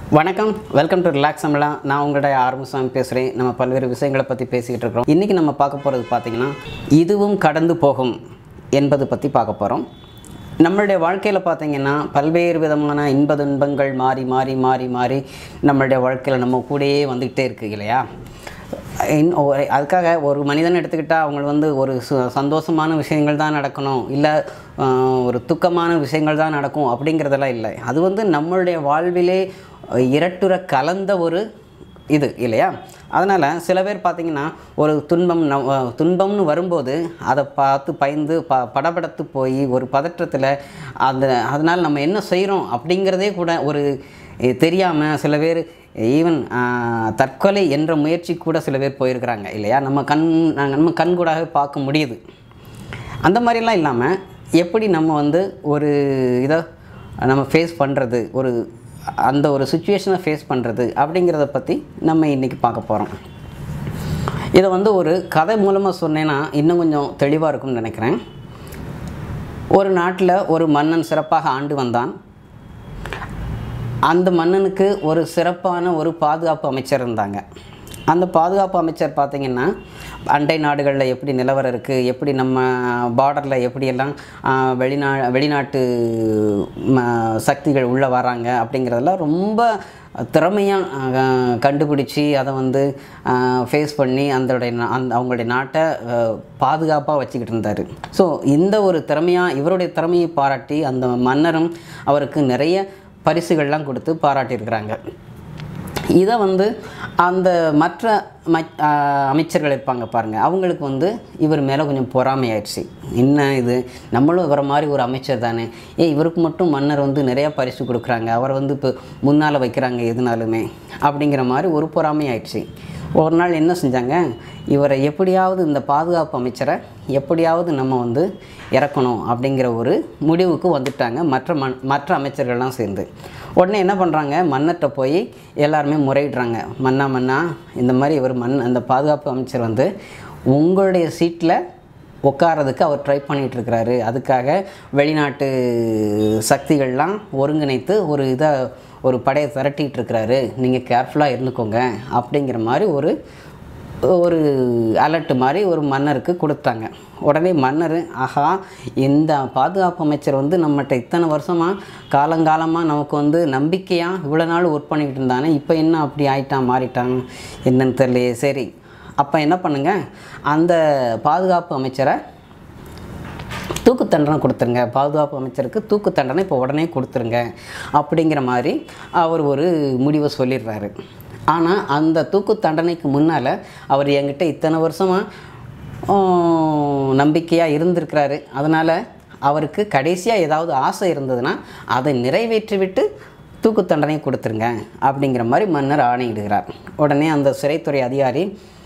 வணக்கம் welcome to relax Amala நான் உங்களுடைய ஆரம்பசாமி பேசுகிறேன் நம்ம பல்வேறு விஷயங்களை பற்றி பேசிக்கிட்டு இருக்கிறோம் இன்றைக்கி நம்ம பார்க்க போகிறது பார்த்திங்கன்னா இதுவும் கடந்து போகும் என்பது பற்றி பார்க்க போகிறோம் நம்மளுடைய வாழ்க்கையில் பார்த்திங்கன்னா பல்வேறு விதமான இன்ப துன்பங்கள் மாறி மாறி மாறி மாறி நம்மளுடைய வாழ்க்கையில் நம்ம கூடயே வந்துக்கிட்டே இருக்கு இல்லையா இன் ஒரு- அதுக்காக ஒரு மனிதன் எடுத்துக்கிட்டால் அவங்க வந்து ஒரு சு- சந்தோஷமான விஷயங்கள் தான் நடக்கணும் இல்லை ஒரு துக்கமான விஷயங்கள் தான் நடக்கும் அப்படிங்கிறதெல்லாம் இல்லை அது வந்து நம்மளுடைய வாழ்விலே இரட்டுற கலந்த ஒரு இது இல்லையா அதனால் சில பேர் பார்த்திங்கன்னா ஒரு துன்பம் நம் துன்பம்னு வரும்போது அதை பார்த்து பயந்து ப படபடத்து போய் ஒரு பதற்றத்தில் அந்த அதனால் நம்ம என்ன செய்கிறோம் அப்படிங்கிறதே கூட ஒரு தெரியாமல் சில பேர் ஈவன் தற்கொலை என்ற முயற்சி கூட சில பேர் போயிருக்கிறாங்க இல்லையா நம்ம கண் நம்ம கண்கூடாகவே பார்க்க முடியுது அந்த மாதிரிலாம் இல்லாமல் எப்படி நம்ம வந்து ஒரு இதை நம்ம ஃபேஸ் பண்ணுறது ஒரு அந்த ஒரு சுச்சுவேஷனை ஃபேஸ் பண்ணுறது அப்படிங்கிறத பற்றி நம்ம இன்றைக்கி பார்க்க போகிறோம் இதை வந்து ஒரு கதை மூலமாக சொன்னேன்னா இன்னும் கொஞ்சம் தெளிவாக இருக்கும்னு நினைக்கிறேன் ஒரு நாட்டில் ஒரு மன்னன் சிறப்பாக ஆண்டு வந்தான் அந்த மன்னனுக்கு ஒரு சிறப்பான ஒரு பாதுகாப்பு அமைச்சர் இருந்தாங்க அந்த பாதுகாப்பு அமைச்சர் பார்த்திங்கன்னா அண்டை நாடுகளில் எப்படி நிலவரம் இருக்குது எப்படி நம்ம பார்டரில் எப்படியெல்லாம் ஆஹ், வெளிநா வெளிநாட்டு ம, சக்திகள் உள்ளே வராங்க அப்படிங்கிறதெல்லாம் ரொம்ப திறமையாக கண்டுபிடிச்சி அதை வந்து ஃபேஸ் பண்ணி அதோடைய நா- அந்த அவங்களுடைய நாட்டை பாதுகாப்பாக வச்சுக்கிட்டு இருந்தார் ஸோ இந்த ஒரு திறமையாக இவருடைய திறமையை பாராட்டி அந்த மன்னரும் அவருக்கு நிறைய பரிசுகள்லாம் கொடுத்து பாராட்டியிருக்கிறாங்க இதை வந்து அந்த மற்ற மச்- ஆ, அமைச்சர்கள் இருப்பாங்க பாருங்கள் அவங்களுக்கு வந்து இவர் மேலே கொஞ்சம் பொறாமையாயிடுச்சு என்ன இது நம்மளும் இவரை மாதிரி ஒரு அமைச்சர் தானே ஏன் இவருக்கு மட்டும் மன்னர் வந்து நிறையா பரிசு கொடுக்குறாங்க அவரை வந்து இப்போ முன்னால் வைக்கிறாங்க எதுனாலுமே அப்படிங்கிற மாதிரி ஒரு பொறாமை ஆயிடுச்சு ஒரு நாள் என்ன செஞ்சாங்க இவரை எப்படியாவது இந்த பாதுகாப்பு அமைச்சரை எப்படியாவது நம்ம வந்து இறக்கணும் அப்படிங்கிற ஒரு முடிவுக்கு வந்துட்டாங்க மற்ற மன் மற்ற அமைச்சர்கள்லாம் சேர்ந்து உடனே என்ன பண்ணுறாங்க மன்னர்கிட்ட போய் எல்லாருமே முறையிடுறாங்க மன்னா மன்னா இந்த மாதிரி இவர் மண் அந்த பாதுகாப்பு அமைச்சர் வந்து உங்களுடைய சீட்டில் உட்காரதுக்கு அவர் ட்ரை பண்ணிட்டு இருக்கிறாரு அதுக்காக வெளிநாட்டு சக்திகள்லாம் ஒருங்கிணைத்து ஒரு இதை ஒரு படையை திரட்டிட்டு இருக்கிறாரு நீங்கள் கேர்ஃபுல்லாக இருந்துக்கோங்க அப்படிங்கிற மாதிரி ஒரு ஒரு அலர்ட் மாதிரி ஒரு மன்னருக்கு கொடுத்தாங்க உடனே மன்னர் ஆஹா இந்த பாதுகாப்பு அமைச்சர் வந்து நம்மகிட்ட இத்தனை வருஷமாக காலங்காலமாக நமக்கு வந்து நம்பிக்கையாக இவ்வளோ நாள் ஒர்க் பண்ணிக்கிட்டு இருந்தானே இப்போ என்ன அப்படி ஆயிட்டான் மாறிட்டான் என்னன்னு தெரியலையே சரி அப்போ என்ன பண்ணுங்க அந்த பாதுகாப்பு அமைச்சரை தூக்கு தண்டனை கொடுத்துருங்க பாதுகாப்பு அமைச்சருக்கு தூக்கு தண்டனை இப்போ உடனே கொடுத்துருங்க அப்படிங்கிற மாதிரி அவர் ஒரு முடிவை சொல்லிடுறாரு ஆனால் அந்த தூக்கு தண்டனைக்கு முன்னால் அவர் என்கிட்ட இத்தனை வருஷமாக நம்பிக்கையாக இருந்திருக்கிறாரு அதனால் அவருக்கு கடைசியாக ஏதாவது ஆசை இருந்ததுன்னா அதை நிறைவேற்றிவிட்டு தூக்கு தண்டனை கொடுத்துருங்க அப்படிங்கிற மாதிரி மன்னர் ஆணையிடுகிறார் உடனே அந்த சிறைத்துறை அதிகாரி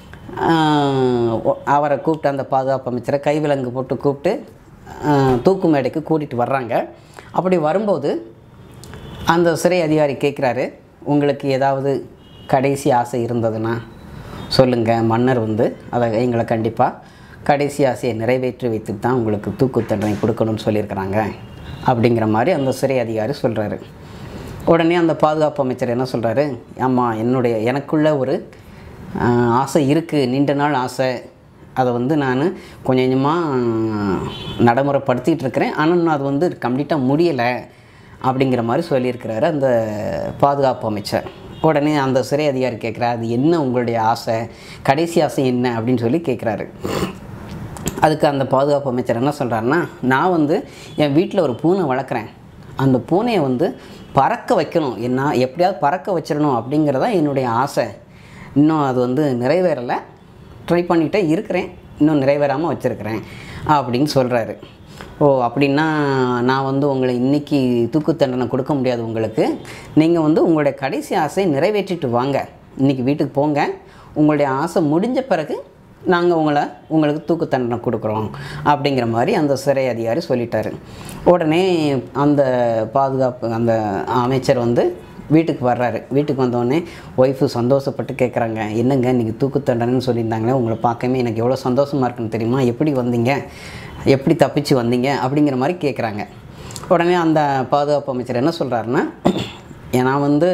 ஆஹ், ஒ- அவரை கூப்பிட்டு அந்த பாதுகாப்பு அமைச்சரை கைவிலங்கு போட்டு கூப்பிட்டு ஆஹ், தூக்கு மேடைக்கு கூட்டிகிட்டு வர்றாங்க அப்படி வரும்போது அந்த சிறை அதிகாரி கேட்குறாரு உங்களுக்கு ஏதாவது கடைசி ஆசை இருந்ததுன்னா சொல்லுங்கள் மன்னர் வந்து அதை எங்களை கண்டிப்பாக கடைசி ஆசையை நிறைவேற்றி வைத்துட்டு தான் உங்களுக்கு தூக்கு தண்டனை கொடுக்கணும்னு சொல்லியிருக்கிறாங்க அப்படிங்கிற மாதிரி அந்த சிறை அதிகாரி சொல்கிறாரு உடனே அந்த பாதுகாப்பு அமைச்சர் என்ன சொல்கிறாரு ஆமாம் என்னுடைய எனக்குள்ள ஒரு ஆஹ், ஆசை இருக்குது நீண்ட நாள் ஆசை அதை வந்து நான் கொஞ்சம் கொஞ்சமாக நடைமுறைப்படுத்திகிட்டு இருக்கிறேன் ஆனால் இன்னும் அது வந்து கம்ப்ளீட்டாக முடியலை அப்படிங்கிற மாதிரி சொல்லியிருக்கிறாரு அந்த பாதுகாப்பு அமைச்சர் உடனே அந்த சிறை அதிகாரி கேட்குறாரு அது என்ன உங்களுடைய ஆசை கடைசி ஆசை என்ன அப்படின்னு சொல்லி கேட்குறாரு அதுக்கு அந்த பாதுகாப்பு அமைச்சர் என்ன சொல்கிறாருன்னா நான் வந்து என் வீட்டில் ஒரு பூனை வளர்க்குறேன் அந்த பூனையை வந்து பறக்க வைக்கணும் என்ன எப்படியாவது பறக்க வச்சிடணும் அப்படிங்கிறதான் என்னுடைய ஆசை இன்னும் அது வந்து நிறைவேறலை ட்ரை பண்ணிகிட்டே இருக்கிறேன் இன்னும் நிறைவேறாமல் வச்சுருக்கிறேன் அப்படின்னு சொல்கிறாரு ஓ அப்படின்னா நான் வந்து உங்களை இன்றைக்கி தூக்கு தண்டனை கொடுக்க முடியாது உங்களுக்கு நீங்கள் வந்து உங்களுடைய கடைசி ஆசையை நிறைவேற்றிட்டு வாங்க இன்றைக்கி வீட்டுக்கு போங்க உங்களுடைய ஆசை முடிஞ்ச பிறகு நாங்கள் உங்களை உங்களுக்கு தூக்கு தண்டனை கொடுக்குறோம் அப்படிங்கிற மாதிரி அந்த சிறை அதிகாரி சொல்லிட்டாரு உடனே அந்த பாதுகாப்பு அந்த அமைச்சர் வந்து வீட்டுக்கு வர்றாரு வீட்டுக்கு வந்தோடனே ஒய்ஃபு சந்தோஷப்பட்டு கேட்குறாங்க என்னங்க இன்றைக்கி தூக்கு தண்டனைன்னு சொல்லியிருந்தாங்களே உங்களை பார்க்கவே எனக்கு எவ்வளோ சந்தோஷமாக இருக்குன்னு தெரியுமா எப்படி வந்தீங்க எப்படி தப்பிச்சு வந்தீங்க அப்படிங்கிற மாதிரி கேட்குறாங்க உடனே அந்த பாதுகாப்பு அமைச்சர் என்ன சொல்கிறாருன்னா நான் வந்து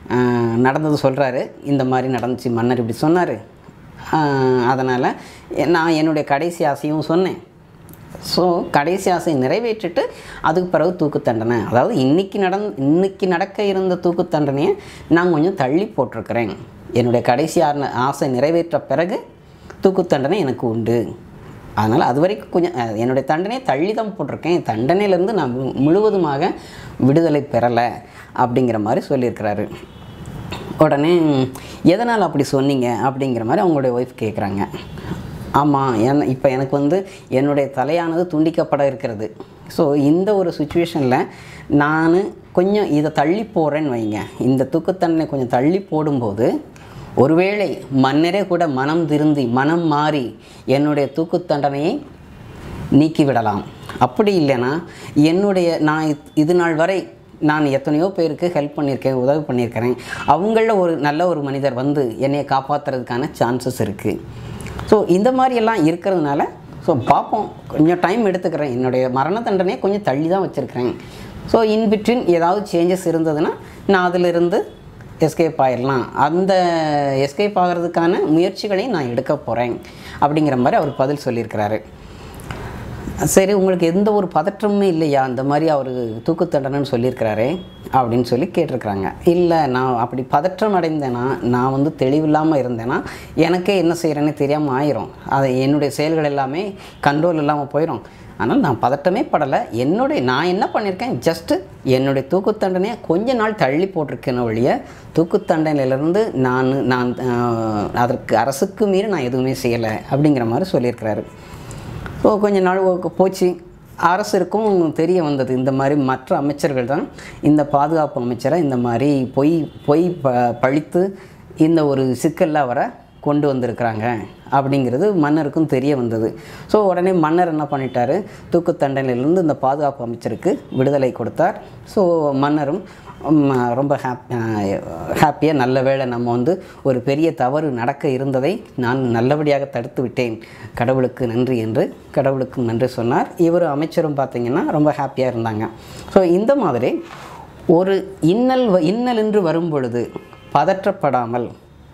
ஆஹ், நடந்தது சொல்கிறாரு இந்த மாதிரி நடந்துச்சு மன்னர் இப்படி சொன்னார் அதனால் நான் என்னுடைய கடைசி ஆசையும் சொன்னேன் ஸோ கடைசி ஆசை நிறைவேற்றிட்டு அதுக்கு பிறகு தூக்கு தண்டனை அதாவது இன்னைக்கு நடந் இன்னைக்கு நடக்க இருந்த தூக்கு தண்டனையை நான் கொஞ்சம் தள்ளி போட்டிருக்கிறேன் என்னுடைய கடைசி ஆன- ஆசை நிறைவேற்ற பிறகு தூக்கு தண்டனை எனக்கு உண்டு அதனால் அது வரைக்கும் கொஞ்சம் அஹ், என்னுடைய தண்டனையை தள்ளி தான் போட்டிருக்கேன் தண்டனையிலேருந்து நான் மு- முழுவதுமாக விடுதலை பெறலை அப்படிங்கிற மாதிரி சொல்லியிருக்கிறாரு உடனே எதனால் அப்படி சொன்னீங்க அப்படிங்கிற மாதிரி அவங்களுடைய ஒய்ஃப் கேட்குறாங்க ஆமாம் என் இப்போ எனக்கு வந்து என்னுடைய தலையானது துண்டிக்கப்பட இருக்கிறது ஸோ இந்த ஒரு சுச்சுவேஷனில் நான் கொஞ்சம் இதை தள்ளி போகிறேன்னு வைங்க இந்த தூக்குத்தண்டனை கொஞ்சம் தள்ளி போடும்போது ஒருவேளை மன்னரே கூட மனம் திருந்தி மனம் மாறி என்னுடைய தூக்கு தண்டனையை நீக்கி விடலாம் அப்படி இல்லைன்னா என்னுடைய நான் இது- இது நாள் வரை நான் எத்தனையோ பேருக்கு ஹெல்ப் பண்ணியிருக்கேன் உதவி பண்ணியிருக்கிறேன் அவங்களில் ஒரு நல்ல ஒரு மனிதர் வந்து என்னையை காப்பாற்றுறதுக்கான சான்சஸ் இருக்குது ஸோ இந்த மாதிரியெல்லாம் இருக்கிறதுனால ஸோ பார்ப்போம் கொஞ்சம் டைம் எடுத்துக்கிறேன் என்னுடைய மரண தண்டனையை கொஞ்சம் தள்ளி தான் வச்சுருக்கிறேன் ஸோ இன் பிட்வீன் ஏதாவது சேஞ்சஸ் இருந்ததுன்னா நான் அதிலிருந்து எஸ்கேப் ஆயிடலாம் அந்த எஸ்கேப் ஆகிறதுக்கான முயற்சிகளையும் நான் எடுக்க போகிறேன் அப்படிங்கிற மாதிரி அவர் பதில் சொல்லியிருக்கிறாரு சரி உங்களுக்கு எந்த ஒரு பதற்றமுமே இல்லையா அந்த மாதிரி அவர் தூக்கு தண்டனைன்னு சொல்லியிருக்கிறாரே அப்படின்னு சொல்லி கேட்டிருக்கிறாங்க இல்லை நான் அப்படி பதற்றம் அடைந்தேன்னா நான் வந்து தெளிவில்லாமல் இருந்தேன்னா எனக்கே என்ன செய்கிறேன்னு தெரியாமல் ஆயிரும் அது என்னுடைய செயல்கள் எல்லாமே கண்ட்ரோல் இல்லாமல் போயிடும் ஆனால் நான் பதட்டமே படலை என்னுடைய நான் என்ன பண்ணியிருக்கேன் ஜஸ்ட்டு என்னுடைய தூக்கு தண்டனையை கொஞ்ச நாள் தள்ளி போட்டிருக்கேன் ஒழிய தூக்கு தண்டனையிலேருந்து நான் நான் ஆஹ், அதற்கு அரசுக்கு மீறி நான் எதுவுமே செய்யலை அப்படிங்கிற மாதிரி சொல்லியிருக்கிறாரு ஸோ கொஞ்ச நாள் ஒ- போச்சு அரசிற்கும் தெரிய வந்தது இந்த மாதிரி மற்ற அமைச்சர்கள் தான் இந்த பாதுகாப்பு அமைச்சரை இந்த மாதிரி பொய் பொய் ப பழித்து இந்த ஒரு சிக்கலில் அவரை கொண்டு வந்திருக்கிறாங்க அப்படிங்கிறது மன்னருக்கும் தெரிய வந்தது ஸோ உடனே மன்னர் என்ன பண்ணிட்டாரு தூக்கு தண்டனையிலிருந்து இந்த பாதுகாப்பு அமைச்சருக்கு விடுதலை கொடுத்தார் ஸோ மன்னரும் ம், ரொம்ப ஹாப் ஹாப்பியாக நல்ல வேளை நம்ம வந்து ஒரு பெரிய தவறு நடக்க இருந்ததை நான் நல்லபடியாக தடுத்து விட்டேன் கடவுளுக்கு நன்றி என்று கடவுளுக்கு நன்றி சொன்னார் இவர் அமைச்சரும் பார்த்தீங்கன்னா ரொம்ப ஹாப்பியாக இருந்தாங்க ஸோ இந்த மாதிரி ஒரு இன்னல் வ- இன்னல் என்று வரும் பொழுது பதற்றப்படாமல்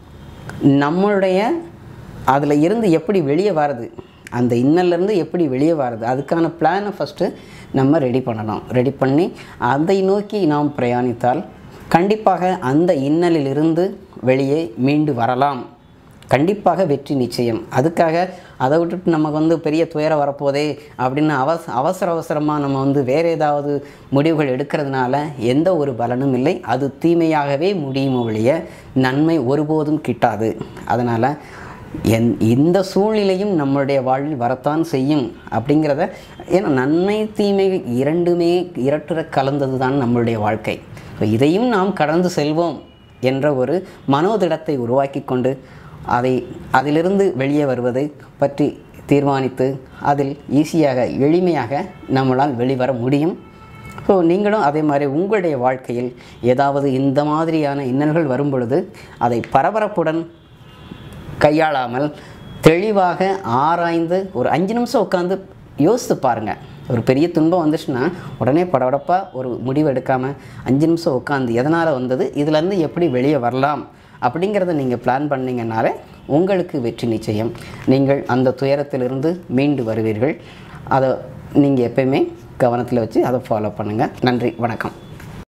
நம்மளுடைய அதில் இருந்து எப்படி வெளியே வர்றது அந்த இன்னல்லேருந்து எப்படி வெளியே வர்றது அதுக்கான பிளானை ஃபஸ்ட்டு நம்ம ரெடி பண்ணணும் ரெடி பண்ணி அதை நோக்கி நாம் பிரயாணித்தால் கண்டிப்பாக அந்த இன்னலிலிருந்து வெளியே மீண்டு வரலாம் கண்டிப்பாக வெற்றி நிச்சயம் அதுக்காக அதை விட்டுட்டு நமக்கு வந்து பெரிய துயரம் வரப்போதே அப்படின்னு அவச அவசர அவசரமாக நம்ம வந்து வேறு ஏதாவது முடிவுகள் எடுக்கிறதுனால எந்த ஒரு பலனும் இல்லை அது தீமையாகவே முடியும் ஒழிய நன்மை ஒருபோதும் கிட்டாது அதனால் என் இந்த சூழ்நிலையும் நம்மளுடைய வாழ்வில் வரத்தான் செய்யும் அப்படிங்கிறத ஏன்னா நன்மை தீமை இரண்டுமே இரட்டுற கலந்தது தான் நம்மளுடைய வாழ்க்கை ஸோ இதையும் நாம் கடந்து செல்வோம் என்ற ஒரு மனோதிடத்தை உருவாக்கி கொண்டு அதை அதிலிருந்து வெளியே வருவதை பற்றி தீர்மானித்து அதில் ஈஸியாக எளிமையாக நம்மளால் வெளிவர முடியும் ஸோ நீங்களும் அதே மாதிரி உங்களுடைய வாழ்க்கையில் ஏதாவது இந்த மாதிரியான இன்னல்கள் வரும் பொழுது அதை பரபரப்புடன் கையாளாமல் தெளிவாக ஆராய்ந்து ஒரு அஞ்சு நிமிஷம் உட்காந்து யோசித்து பாருங்கள் ஒரு பெரிய துன்பம் வந்துச்சுன்னா உடனே படபடப்பாக ஒரு முடிவு எடுக்காமல் அஞ்சு நிமிஷம் உட்காந்து எதனால் வந்தது இதுலேருந்து எப்படி வெளியே வரலாம் அப்படிங்கிறத நீங்கள் பிளான் பண்ணீங்கன்னாலே உங்களுக்கு வெற்றி நிச்சயம் நீங்கள் அந்த துயரத்திலிருந்து மீண்டு வருவீர்கள் அதை நீங்கள் எப்பயுமே கவனத்தில் வச்சு அதை ஃபாலோ பண்ணுங்கள் நன்றி வணக்கம்